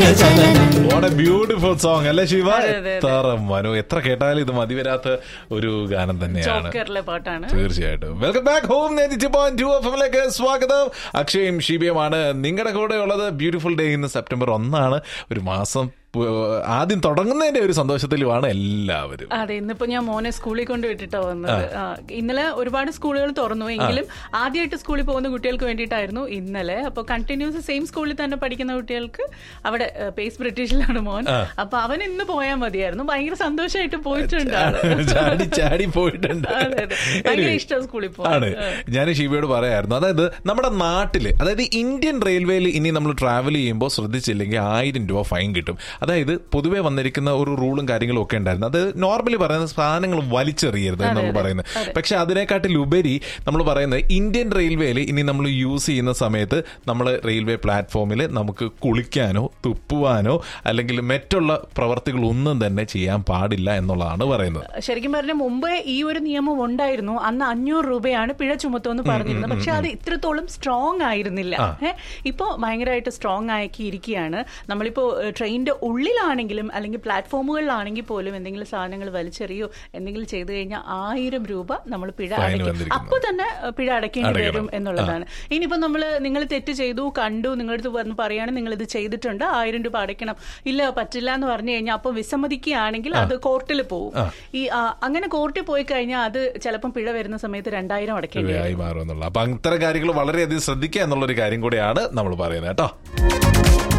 ചലനം what A beautiful song അല്ലേ ശിവ അതെ, അതെ, അതെ. എത്ര മനു എത്ര കേട്ടാലും ഇത് മതി വരാത്ത ഒരു ഗാനം തന്നെയാണ് ജോക്കറിലെ പാട്ടാണ് തീർച്ചയായിട്ടും വെൽക്കം ബാക്ക് ഹോം ലേക്ക് സ്വാഗതം അക്ഷയും ഷീബിയുമാണ് നിങ്ങളുടെ കൂടെ ഉള്ളത് ബ്യൂട്ടിഫുൾ ഡേ ഇന്ന് സെപ്റ്റംബർ ഒന്നാണ് ഒരു മാസം പ്- ആദ്യം തുടങ്ങുന്നതിന്റെ ഒരു സന്തോഷത്തിലുമാണ് എല്ലാവരും അതെ ഇന്നിപ്പോ ഞാൻ മോനെ സ്കൂളിൽ കൊണ്ട് വിട്ടിട്ടാ വന്നത് ആ, ഇന്നലെ ഒരുപാട് സ്കൂളുകൾ തുറന്നു എങ്കിലും ആദ്യമായിട്ട് സ്കൂളിൽ പോകുന്ന കുട്ടികൾക്ക് വേണ്ടിയിട്ടായിരുന്നു ഇന്നലെ അപ്പൊ കണ്ടിന്യൂസ് സെയിം സ്കൂളിൽ തന്നെ പഠിക്കുന്ന കുട്ടികൾക്ക് അവിടെ ഏ, പേസ് ബ്രിട്ടീഷിലാണ് മോൻ അപ്പൊ അവൻ ഇന്ന് പോയാൽ മതിയായിരുന്നു ഭയങ്കര സന്തോഷമായിട്ട് പോയിട്ടുണ്ട് ആള്. ചാടി ചാടി പോയിട്ടുണ്ട് അതെ, അതെ. ഭയങ്കര Anyway, ഇഷ്ടം സ്കൂളിൽ പോകാൻ. ആണ് ഞാൻ ഷീബയോട് പറയായിരുന്നു അതായത് നമ്മുടെ നാട്ടില് അതായത് ഇന്ത്യൻ റെയിൽവേയിൽ ഇനി നമ്മൾ ട്രാവൽ ചെയ്യുമ്പോൾ ശ്രദ്ധിച്ചില്ലെങ്കിൽ ആയിരം രൂപ ഫൈൻ കിട്ടും അതായത് പൊതുവെ വന്നിരിക്കുന്ന ഒരു റൂളും കാര്യങ്ങളും ഒക്കെ ഉണ്ടായിരുന്നു അത് നോർമലി പറയുന്ന സാധനങ്ങൾ വലിച്ചെറിയരുത് എന്ന് നമ്മൾ പറയുന്നത് പക്ഷെ അതിനെക്കാട്ടിലുപരി നമ്മൾ പറയുന്നത് ഇന്ത്യൻ റെയിൽവേയിൽ ഇനി നമ്മൾ യൂസ് ചെയ്യുന്ന സമയത്ത് നമ്മൾ റെയിൽവേ പ്ലാറ്റ്ഫോമിൽ നമുക്ക് കുളിക്കാനോ തുപ്പുവാനോ അല്ലെങ്കിൽ മറ്റുള്ള പ്രവർത്തികളൊന്നും തന്നെ ചെയ്യാൻ പാടില്ല എന്നുള്ളതാണ് പറയുന്നത് ശരിക്കും പറഞ്ഞ മുമ്പേ ഈ ഒരു നിയമം ഉണ്ടായിരുന്നു അന്ന് അഞ്ഞൂറ് രൂപയാണ് പിഴ ചുമത്തുമെന്ന് പറഞ്ഞിരുന്നത് പക്ഷെ അത് ഇത്രത്തോളം സ്ട്രോങ് ആയിരുന്നില്ല ഏഹ് ഇപ്പോ ഭയങ്കരമായിട്ട് സ്ട്രോങ് ആക്കിയിരിക്കുകയാണ് നമ്മളിപ്പോ ഏഹ്, ട്രെയിനിന്റെ ഉള്ളിലാണെങ്കിലും അല്ലെങ്കിൽ പ്ലാറ്റ്ഫോമുകളിലാണെങ്കിൽ പോലും എന്തെങ്കിലും സാധനങ്ങൾ വലിച്ചെറിയോ എന്തെങ്കിലും ചെയ്തു കഴിഞ്ഞാൽ ആയിരം രൂപ നമ്മൾ പിഴ Fine അടയ്ക്കും വന്നിരിക്കുന്നു. അപ്പൊ തന്നെ ഏഹ്, പിഴ അടയ്ക്കേണ്ടി അടയ്ക്കണം. വരും എന്നുള്ളതാണ് ഇനിയിപ്പോ നമ്മൾ നിങ്ങൾ തെറ്റ് ചെയ്തു കണ്ടു നിങ്ങളുടെ അടുത്ത് വന്ന് പറയാണ് നിങ്ങൾ ഇത് ചെയ്തിട്ടുണ്ട് ആയിരം രൂപ അടയ്ക്കണം ഇല്ല പറ്റില്ല എന്ന് പറഞ്ഞു കഴിഞ്ഞാൽ അപ്പൊ വിസമ്മതിക്കുകയാണെങ്കിൽ അത് കോർട്ടിൽ പോകും ഈ ആ, അങ്ങനെ കോർട്ടിൽ പോയി കഴിഞ്ഞാൽ അത് ചിലപ്പം പിഴ വരുന്ന സമയത്ത് രണ്ടായിരം അടയ്ക്കേണ്ടി വരും ആയി മാറും എന്നുള്ള അപ്പൊ അത്തരം കാര്യങ്ങൾ വളരെയധികം ശ്രദ്ധിക്കുക എന്നുള്ള ഒരു കാര്യം കൂടിയാണ് നമ്മൾ പറയുന്നത് കേട്ടോ